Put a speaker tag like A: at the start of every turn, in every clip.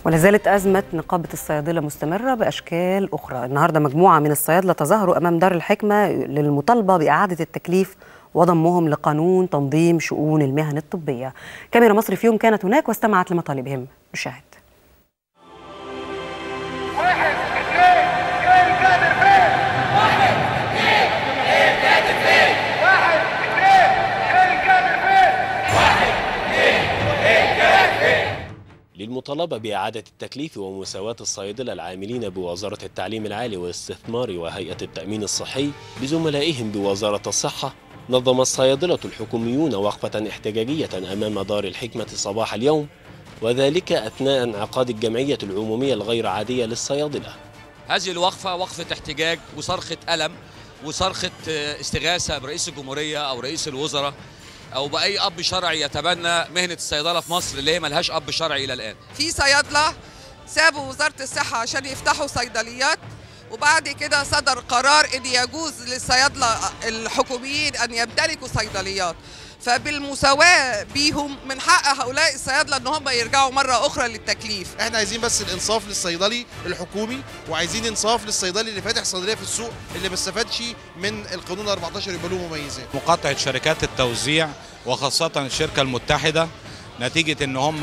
A: ولا زالت أزمة نقابة الصيادلة مستمرة بأشكال أخرى النهاردة مجموعة من الصيادلة تظاهروا أمام دار الحكمة للمطالبة بإعادة التكليف وضمهم لقانون تنظيم شؤون المهن الطبية كاميرا مصر في يوم كانت هناك واستمعت لمطالبهم نشاهد
B: واحد اثنين ايه القادر فين؟ واحد اثنين ايه القادر فين؟ واحد اثنين ايه القادر فين؟
C: للمطالبة بإعادة التكليف ومساواة الصيادلة العاملين بوزارة التعليم العالي والاستثمار وهيئة التأمين الصحي بزملائهم بوزارة الصحة نظم الصيادلة الحكوميون وقفة احتجاجية أمام دار الحكمة صباح اليوم وذلك أثناء انعقاد الجمعية العمومية الغير عادية للصيادلة
D: هذه الوقفة وقفة احتجاج وصرخة ألم وصرخة آه، استغاثة برئيس الجمهورية أو رئيس الوزراء أو بأي أب شرعي يتبنى مهنة الصيدلة في مصر اللي هي ملهاش أب شرعي إلى الآن
E: في صيادله سابوا وزاره الصحه عشان يفتحوا صيدليات وبعد كده صدر قرار ان يجوز للصيادله الحكوميين ان يمتلكوا صيدليات فبالمساواه بيهم من حق هؤلاء الصيادله ان هم يرجعوا مره اخرى للتكليف
F: احنا عايزين بس الانصاف للصيدلي الحكومي وعايزين انصاف للصيدلي اللي فاتح صيدليه في السوق اللي ما استفادش من القانون 14 يبقى له مميزات
G: مقاطعة شركات التوزيع وخاصة الشركة المتحدة نتيجة ان هم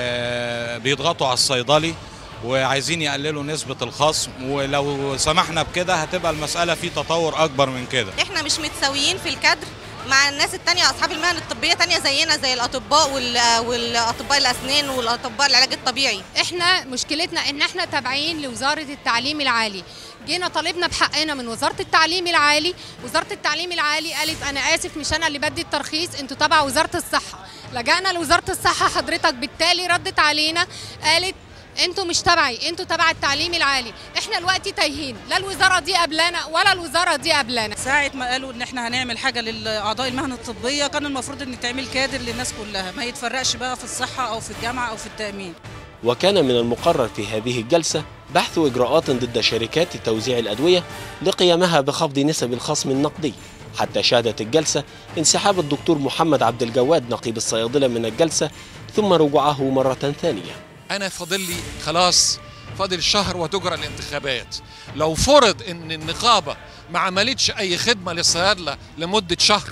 G: آه، بيضغطوا على الصيدلي وعايزين يقللوا نسبة الخصم ولو سمحنا بكده هتبقى المسألة في تطور أكبر من كده
H: احنا مش متساويين في الكادر مع الناس التانية أصحاب المهن الطبية تانية زينا زي الأطباء وال- والأطباء الأسنان والأطباء العلاج الطبيعي
I: احنا مشكلتنا ان احنا تابعين لوزاره التعليم العالي جينا طالبنا بحقنا من وزاره التعليم العالي وزاره التعليم العالي قالت انا اسف مش انا اللي بدي الترخيص انتوا تبع وزاره الصحه لجأنا لوزاره الصحه حضرتك بالتالي ردت علينا قالت انتوا مش تبعي انتوا تبع التعليم العالي احنا دلوقتي تايهين لا الوزاره دي قبلانا ولا الوزاره دي قبلانا
J: ساعة ما قالوا ان احنا هنعمل حاجة لأعضاء المهنة الطبية كان المفروض ان تعمل كادر للناس كلها ما يتفرقش بقى في الصحة او في الجامعة او في التأمين
C: وكان من المقرر في هذه الجلسة بحث إجراءات ضد شركات توزيع الأدوية لقيامها بخفض نسب الخصم النقدي حتى شهدت الجلسة انسحاب الدكتور محمد عبد الجواد نقيب الصيادلة من الجلسة ثم رجوعه مرة ثانية
K: انا فاضل لي خلاص فاضل شهر وتجرى الانتخابات لو فرض ان النقابه ما عملتش اي خدمه للصيادله لمده شهر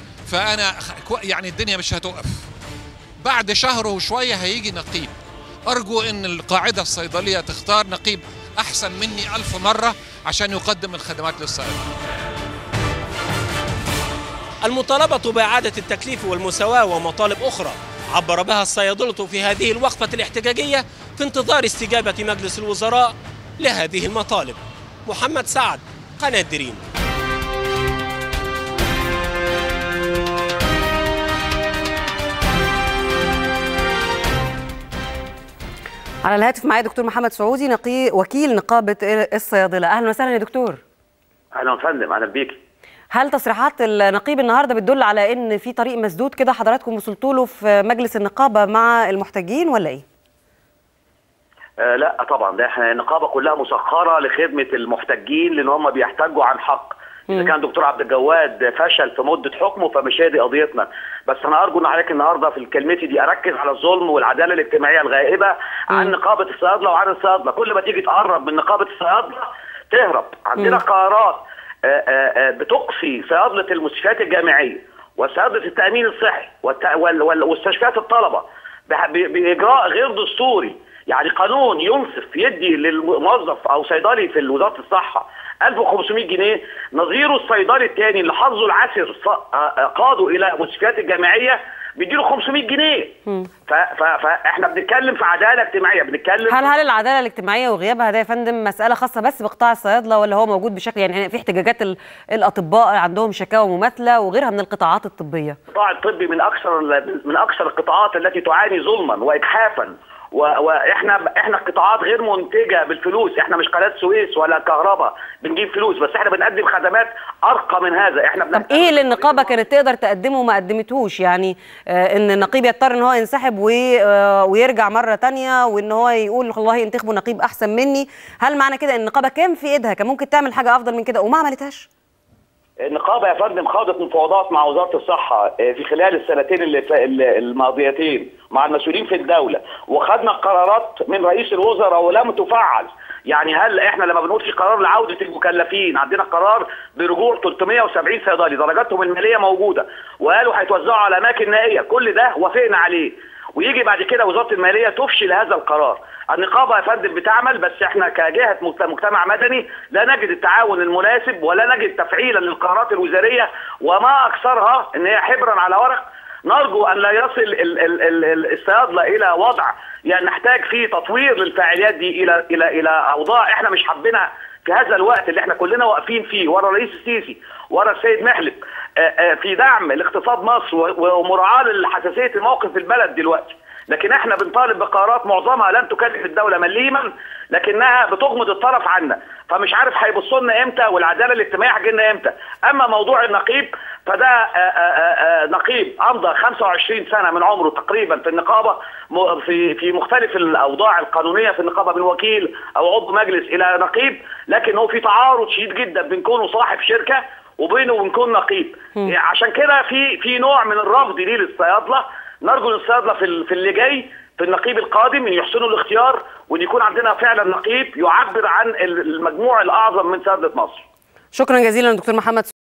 K: فانا خ- كو- يعني الدنيا مش هتقف بعد شهر وشويه هيجي نقيب ارجو ان القاعده الصيدليه تختار نقيب احسن مني ألف مره عشان يقدم الخدمات للصيادله
C: المطالبة بإعادة التكليف والمساواة ومطالب أخرى عبر بها الصيادلة في هذه الوقفة الاحتجاجية في انتظار استجابة مجلس الوزراء لهذه المطالب محمد سعد قناة دريم
A: على الهاتف معايا دكتور محمد سعودي نقي وكيل نقابة الصيادلة أهلا وسهلا يا دكتور
L: اهلا وسهلا اهلا بيك
A: هل تصريحات النقيب النهارده بتدل على ان في طريق مسدود كده حضراتكم وصلتوا له في مجلس النقابه مع المحتجين ولا ايه؟
L: آه لا طبعا ده احنا النقابه كلها مسخره لخدمه المحتجين لان هم بيحتجوا عن حق اذا كان دكتور عبد الجواد فشل في مده حكمه فمش هي دي قضيتنا بس انا ارجو ان حضرتك النهارده في كلمتي دي اركز على الظلم والعداله الاجتماعيه الغائبه عن نقابه الصيادله وعن الصيادله كل ما تيجي تقرب من نقابه الصيادله تهرب عندنا
M: مم.
L: قرارات آه، آه، آه، بتقصي صيادله المستشفيات الجامعيه وصيادله التامين الصحي والت- وال- وال- واستشفيات الطلبه بح- ب- باجراء غير دستوري يعني قانون ينصف يدي للموظف او صيدلي في وزاره الصحه 1500 جنيه نظيره الصيدلي الثاني اللي حظه العسر ص- آه، آه، قاده الى المستشفيات الجامعيه بيديله 500 جنيه ف- ف- فاحنا بنتكلم في عداله اجتماعيه بنتكلم
A: هل هل العداله الاجتماعيه وغيابها ده يا فندم مساله خاصه بس بقطاع الصيادله ولا هو موجود بشكل يعني في احتجاجات ال- الاطباء عندهم شكاوى مماثله وغيرها من القطاعات الطبيه؟
L: القطاع الطبي من اكثر من اكثر القطاعات التي تعاني ظلما واجحافا و- واحنا احنا قطاعات غير منتجه بالفلوس احنا مش قناه سويس ولا كهرباء بنجيب فلوس بس احنا بنقدم خدمات ارقى من هذا احنا
A: طب ايه اللي النقابه كانت تقدر تقدمه وما قدمتهوش يعني آه ان النقيب يضطر ان هو ينسحب وي- آه ويرجع مره تانية وان هو يقول والله انتخبوا نقيب احسن مني هل معنى كده ان النقابه كان في ايدها كان ممكن تعمل حاجه افضل من كده وما عملتهاش
L: النقابه يا فندم خاضت مفاوضات مع وزاره الصحه في خلال السنتين اللي فا- اللي- الماضيتين مع المسؤولين في الدوله وخدنا قرارات من رئيس الوزراء ولم تفعل يعني هل احنا لما بنقول في قرار لعوده المكلفين عندنا قرار برجوع 370 صيدلي درجاتهم الماليه موجوده وقالوا هيتوزعوا على اماكن نائيه كل ده وافقنا عليه ويجي بعد كده وزاره الماليه تفشل هذا القرار النقابه يا فندم بتعمل بس احنا كجهه مجت- مجتمع مدني لا نجد التعاون المناسب ولا نجد تفعيلا للقرارات الوزاريه وما اكثرها ان هي حبرا على ورق نرجو ان لا يصل ال- ال- ال- ال- الصيادله الى وضع يعني نحتاج فيه تطوير للفاعليات دي الى الى الى اوضاع احنا مش حابينها في هذا الوقت اللي احنا كلنا واقفين فيه ورا الرئيس السيسي ورا السيد محلب آه، آه، في دعم لاقتصاد مصر و- ومراعاه لحساسيه الموقف في البلد دلوقتي لكن احنا بنطالب بقرارات معظمها لن تكلف الدوله مليما لكنها بتغمض الطرف عنا فمش عارف هيبصوا لنا امتى والعداله الاجتماعيه هتجي لنا امتى اما موضوع النقيب فده آه، آه، آه، نقيب امضى 25 سنه من عمره تقريبا في النقابه م- في في مختلف الاوضاع القانونيه في النقابه من وكيل او عضو مجلس الى نقيب لكن هو في تعارض شديد جدا بين كونه صاحب شركه وبينه وبين كون نقيب عشان كده في في نوع من الرفض ليه للصيادله نرجو للصيادله في ال- في اللي جاي في النقيب القادم ان يحسنوا الاختيار وان يكون عندنا فعلا نقيب يعبر عن المجموع الاعظم من صيادله مصر
A: شكرا جزيلا دكتور محمد